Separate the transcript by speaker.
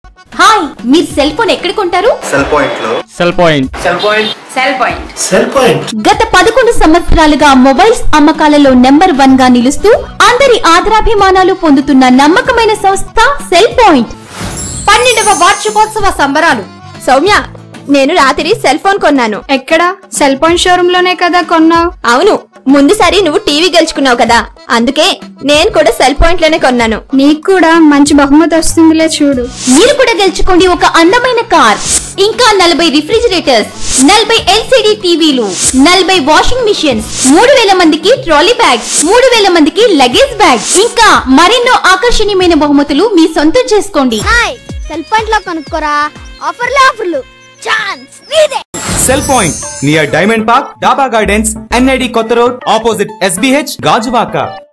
Speaker 1: hi మీరు cell phone ఎక్కడ కొంటారు
Speaker 2: సెల్ పాయింట్ లో
Speaker 3: cell point
Speaker 4: cell point
Speaker 1: cell point
Speaker 2: cell point
Speaker 1: గత పదకొండు సంవత్సరాలుగా మొబైల్స్ అమ్మకాలలో నెంబర్ వన్ గా నిలుస్తూ అందరి ఆదరాభిమానాలు పొందుతున్న నమ్మకమైన సంస్థ సెల్ పాయింట్ పన్నెండవ వార్షికోత్సవ సంబరాలు
Speaker 5: సౌమ్య నేను రాత్రి సెల్ ఫోన్ కొన్నాను
Speaker 6: ఎక్కడ సెల్ ఫోన్ షోరూమ్ లోనే కదా కొన్నావు
Speaker 5: అవును ముందుసారి నువ్వు టీవీ గెలుచుకున్నావు కదా అందుకే నేను కూడా సెల్ పాయింట్ లోనే కొన్నాను
Speaker 6: నీకు కూడా మంచి బహుమతి వస్తుందిలే చూడు
Speaker 1: మీరు కూడా గెలుచుకోండి ఒక అందమైన కార్ ఇంకా నలభై రిఫ్రిజిరేటర్స్ నలభై ఎల్సిడి టీవీలు నలభై వాషింగ్ మిషన్స్ మూడు వేల మందికి ట్రాలీ బ్యాగ్స్ మూడు వేల మందికి లగేజ్ బ్యాగ్ ఇంకా మరెన్నో ఆకర్షణీయమైన బహుమతులు మీ సొంతం చేసుకోండి
Speaker 7: హాయ్ సెల్ పాయింట్ లో కొనుక్కోరా ఆఫర్లే ఆఫర్లు ఛాన్స్ నీదే
Speaker 8: cell point near Diamond Park Daba Gardens NID కొత్త రోడ్ ఆపోజిట్ ఎస్బిహెచ్ గాజువాక